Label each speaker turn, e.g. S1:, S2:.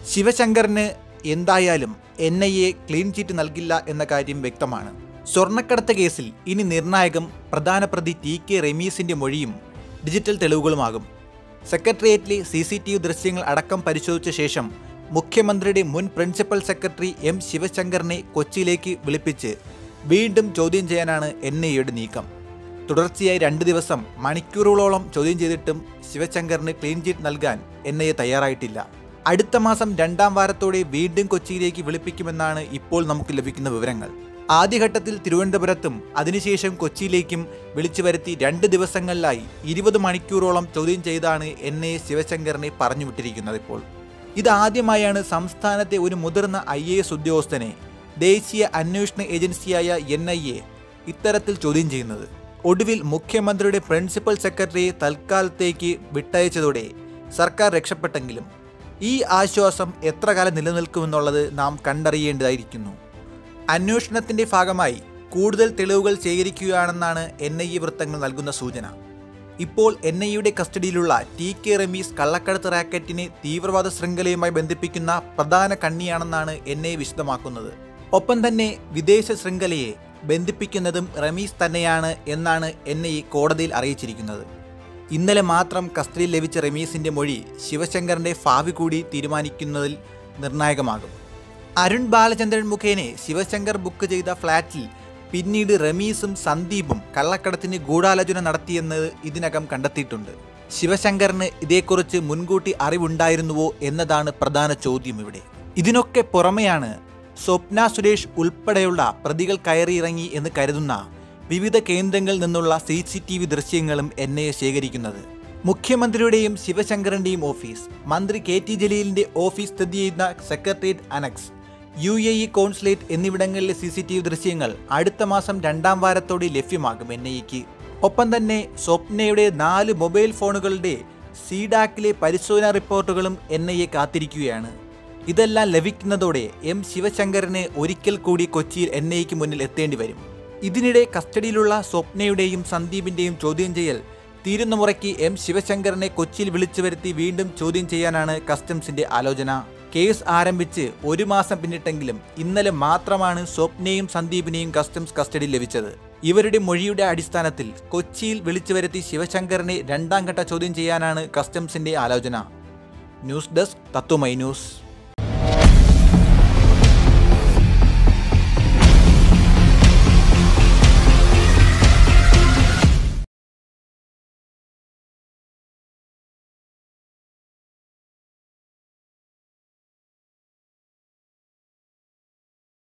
S1: ശിവശങ്കറിന് എന്തായാലും N I A clean chit നൽകില്ല എന്ന കാര്യം വ്യക്തമാണ് സ്വർണ്ണക്കടത്ത് കേസിൽ ഇനി നിർണായകം പ്രധാന പ്രതി ടി കെ റമീസിന്റെ മൊഴിയും ഡിജിറ്റൽ തെളിവുകളുമാകും സെക്രട്ടേറിയറ്റിലെ സി സി ടി വി ദൃശ്യങ്ങൾ അടക്കം പരിശോധിച്ച ശേഷം മുഖ്യമന്ത്രിയുടെ മുൻ പ്രിൻസിപ്പൽ സെക്രട്ടറി എം ശിവശങ്കറിനെ കൊച്ചിയിലേക്ക് വിളിപ്പിച്ച് വീണ്ടും ചോദ്യം ചെയ്യാനാണ് എൻ ഐ എയുടെ നീക്കം തുടർച്ചയായി രണ്ട് ദിവസം മണിക്കൂറുകളോളം ചോദ്യം ചെയ്തിട്ടും ശിവശങ്കറിന് ക്ലീൻ ചീറ്റ് നൽകാൻ എൻ ഐ എ തയ്യാറായിട്ടില്ല അടുത്ത മാസം രണ്ടാം വാരത്തോടെ വീണ്ടും കൊച്ചിയിലേക്ക് വിളിപ്പിക്കുമെന്നാണ് ഇപ്പോൾ നമുക്ക് ലഭിക്കുന്ന വിവരങ്ങൾ ആദ്യഘട്ടത്തിൽ തിരുവനന്തപുരത്തും അതിനുശേഷം കൊച്ചിയിലേക്കും വിളിച്ചു വരുത്തി രണ്ട് ദിവസങ്ങളിലായി ഇരുപത് മണിക്കൂറോളം ചോദ്യം ചെയ്താണ് എൻ ഐ എ ശിവശങ്കറിനെ പറഞ്ഞുവിട്ടിരിക്കുന്നത് ഇപ്പോൾ ഇതാദ്യമായാണ് സംസ്ഥാനത്തെ ഒരു മുതിർന്ന ഐ എ എസ് ഉദ്യോഗസ്ഥനെ ദേശീയ അന്വേഷണ ഏജൻസിയായ എൻ ഐ എ ഇത്തരത്തിൽ ചോദ്യം ചെയ്യുന്നത് ഒടുവിൽ മുഖ്യമന്ത്രിയുടെ പ്രിൻസിപ്പൽ സെക്രട്ടറിയെ തൽക്കാലത്തേക്ക് വിട്ടയച്ചതോടെ സർക്കാർ രക്ഷപ്പെട്ടെങ്കിലും ഈ ആശ്വാസം എത്ര കാലം നിലനിൽക്കുമെന്നുള്ളത് നാം കണ്ടറിയേണ്ടതായിരിക്കുന്നു അന്വേഷണത്തിന്റെ ഭാഗമായി കൂടുതൽ തെളിവുകൾ ശേഖരിക്കുകയാണെന്നാണ് എൻ ഐ എ വൃത്തങ്ങൾ നൽകുന്ന സൂചന ഇപ്പോൾ എൻ ഐ യുടെ കസ്റ്റഡിയിലുള്ള ടി കെ റമീസ് കള്ളക്കടത്ത് റാക്കറ്റിനെ തീവ്രവാദ ശൃംഖലയുമായി ബന്ധിപ്പിക്കുന്ന പ്രധാന കണ്ണിയാണെന്നാണ് എൻ ഐ വിശദമാക്കുന്നത് ഒപ്പം തന്നെ വിദേശ ശൃംഖലയെ ബന്ധിപ്പിക്കുന്നതും റമീസ് തന്നെയാണ് എന്നാണ് എൻ ഐ കോടതിയിൽ അറിയിച്ചിരിക്കുന്നത് ഇന്നലെ മാത്രം കസ്റ്റഡിയിൽ ലഭിച്ച റമീസിന്റെ മൊഴി ശിവശങ്കറിന്റെ ഭാവി കൂടി തീരുമാനിക്കുന്നതിൽ നിർണായകമാകും അരുൺ ബാലചന്ദ്രൻ മുഖേനെ ശിവശങ്കർ ബുക്ക് ചെയ്ത ഫ്ളാറ്റിൽ പിന്നീട് റമീസും സന്ദീപും കള്ളക്കടത്തിന് ഗൂഢാലോചന നടത്തിയെന്ന് ഇതിനകം കണ്ടെത്തിയിട്ടുണ്ട് ശിവശങ്കറിന് ഇതേക്കുറിച്ച് മുൻകൂട്ടി അറിവുണ്ടായിരുന്നുവോ എന്നതാണ് പ്രധാന ചോദ്യം ഇവിടെ ഇതിനൊക്കെ പുറമെയാണ് സ്വപ്ന സുരേഷ് ഉൾപ്പെടെയുള്ള പ്രതികൾ കയറിയിറങ്ങി എന്ന് കരുതുന്ന വിവിധ കേന്ദ്രങ്ങളിൽ നിന്നുള്ള സി സി ടി വി ദൃശ്യങ്ങളും എൻ ഐ എ ശേഖരിക്കുന്നത് മുഖ്യമന്ത്രിയുടെയും ശിവശങ്കറിന്റെയും ഓഫീസ് മന്ത്രി കെ ടി ജലീലിന്റെ ഓഫീസ് സ്ഥിതി ചെയ്യുന്ന secretariat annex U A E consulate എന്നിവിടങ്ങളിലെ സി സി ടി വി ദൃശ്യങ്ങൾ അടുത്ത മാസം രണ്ടാം വാരത്തോടെ ലഭ്യമാകും എൻ ഐക്ക് ഒപ്പം തന്നെ സ്വപ്നയുടെ നാല് മൊബൈൽ ഫോണുകളുടെ സീഡാക്കിലെ പരിശോധനാ റിപ്പോർട്ടുകളും എൻ ഐ എ കാത്തിരിക്കുകയാണ് ഇതെല്ലാം ലഭിക്കുന്നതോടെ എം ശിവശങ്കറിന് ഒരിക്കൽ കൂടി കൊച്ചിയിൽ എൻ ഐക്ക് മുന്നിൽ എത്തേണ്ടി വരും ഇതിനിടെ കസ്റ്റഡിയിലുള്ള സ്വപ്നയുടെയും സന്ദീപിന്റെയും ചോദ്യം ചെയ്യൽ തീരുന്ന മുറയ്ക്ക് എം ശിവശങ്കറിനെ കൊച്ചിയിൽ വിളിച്ചു വരുത്തി വീണ്ടും ചോദ്യം ചെയ്യാനാണ് കസ്റ്റംസിന്റെ ആലോചന കേസ് ആരംഭിച്ച് ഒരു മാസം പിന്നിട്ടെങ്കിലും ഇന്നലെ മാത്രമാണ് സ്വപ്നയും സന്ദീപിനെയും കസ്റ്റംസ് കസ്റ്റഡിയിൽ ലഭിച്ചത് ഇവരുടെ മൊഴിയുടെ അടിസ്ഥാനത്തിൽ കൊച്ചിയിൽ വിളിച്ചു വരുത്തി ശിവശങ്കറിനെ രണ്ടാം ഘട്ട ചോദ്യം ചെയ്യാനാണ് കസ്റ്റംസിന്റെ ആലോചന ന്യൂസ് ഡെസ്ക് തത്വമൈ ന്യൂസ്